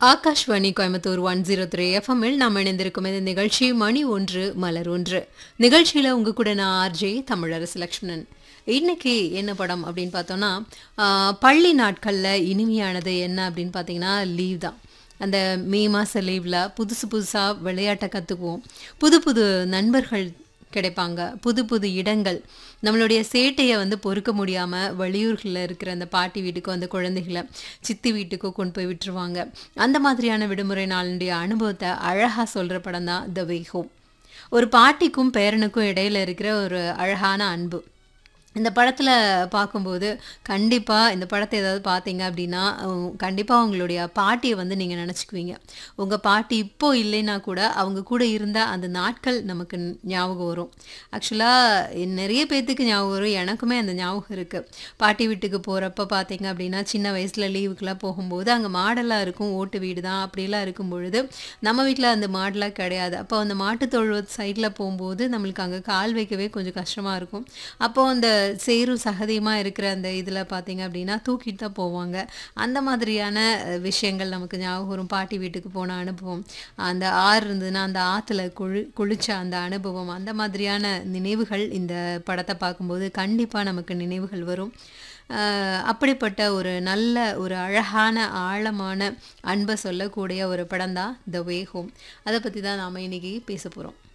Akashvani Coimbatore one zero three எஃப்எம்மில் நாம் இணைந்திருக்கும் இந்த நிகழ்ச்சி மணி ஒன்று மலர் ஒன்று நிகழ்ச்சியில் உங்க கூட நான் ஆர்ஜே தமிழரசு லக்ஷ்மணன் இன்னைக்கு என்ன படம் அப்படின்னு பார்த்தோம்னா ஆஹ், பள்ளி நாட்களில் இனிமையானது என்ன அப்படின்னு பார்த்தீங்கன்னா லீவ் தான் அந்த மே மாத லீவில் புதுசு புதுசாக விளையாட்டை கற்றுக்குவோம் புது புது நண்பர்கள் கிடைப்பாங்க புது புது இடங்கள் நம்மளுடைய சேட்டையை வந்து பொறுக்க முடியாமல் வெளியூர்களில் இருக்கிற அந்த பாட்டி வீட்டுக்கோ அந்த குழந்தைகளை சித்தி வீட்டுக்கோ கொண்டு போய் விட்டுருவாங்க அந்த மாதிரியான விடுமுறை நாளினுடைய அனுபவத்தை அழகாக சொல்கிற படம் தான் த வே ஹோம் ஒரு பாட்டிக்கும் பேரனுக்கும் இடையில இருக்கிற ஒரு அழகான அன்பு இந்த படத்தில் பார்க்கும்போது கண்டிப்பாக இந்த படத்தை ஏதாவது பார்த்தீங்க அப்படின்னா கண்டிப்பாக உங்களுடைய பாட்டியை வந்து நீங்கள் நினச்சிக்குவீங்க உங்கள் பாட்டி இப்போ இல்லைன்னா கூட அவங்க கூட இருந்த அந்த நாட்கள் நமக்கு ஞாபகம் வரும் ஆக்சுவலாக நிறைய பேர்த்துக்கு ஞாபகம் வரும் எனக்குமே அந்த ஞாபகம் இருக்குது பாட்டி வீட்டுக்கு போகிறப்ப பார்த்தீங்க அப்படின்னா சின்ன வயசில் லீவுக்கெலாம் போகும்போது அங்கே மாடெல்லாம் இருக்கும் ஓட்டு வீடு தான் அப்படிலாம் இருக்கும் பொழுது நம்ம வீட்டில் அந்த மாடெலாம் கிடையாது அப்போ அந்த மாட்டுத் தொழுவ சைடில் போகும்போது நம்மளுக்கு அங்கே கால் வைக்கவே கொஞ்சம் கஷ்டமாக இருக்கும் அப்போ அந்த சேரும் சகதியமாக இருக்கிற அந்த இதில் பார்த்தீங்க அப்படின்னா தூக்கிட்டு தான் போவாங்க அந்த மாதிரியான அஹ், விஷயங்கள் நமக்கு ஞாபகம் வரும் பாட்டி வீட்டுக்கு போன அனுபவம் அந்த ஆறு இருந்ததுன்னா அந்த ஆற்றுல குளி குளிச்ச அந்த அனுபவம் அந்த மாதிரியான நினைவுகள் இந்த படத்தை பார்க்கும்போது கண்டிப்பாக நமக்கு நினைவுகள் வரும் அஹ், அப்படிப்பட்ட ஒரு நல்ல ஒரு அழகான ஆழமான அன்பை சொல்லக்கூடிய ஒரு படம் தான் த வே ஹோம் அதை பற்றி தான் நாம் இன்னைக்கு பேச போகிறோம்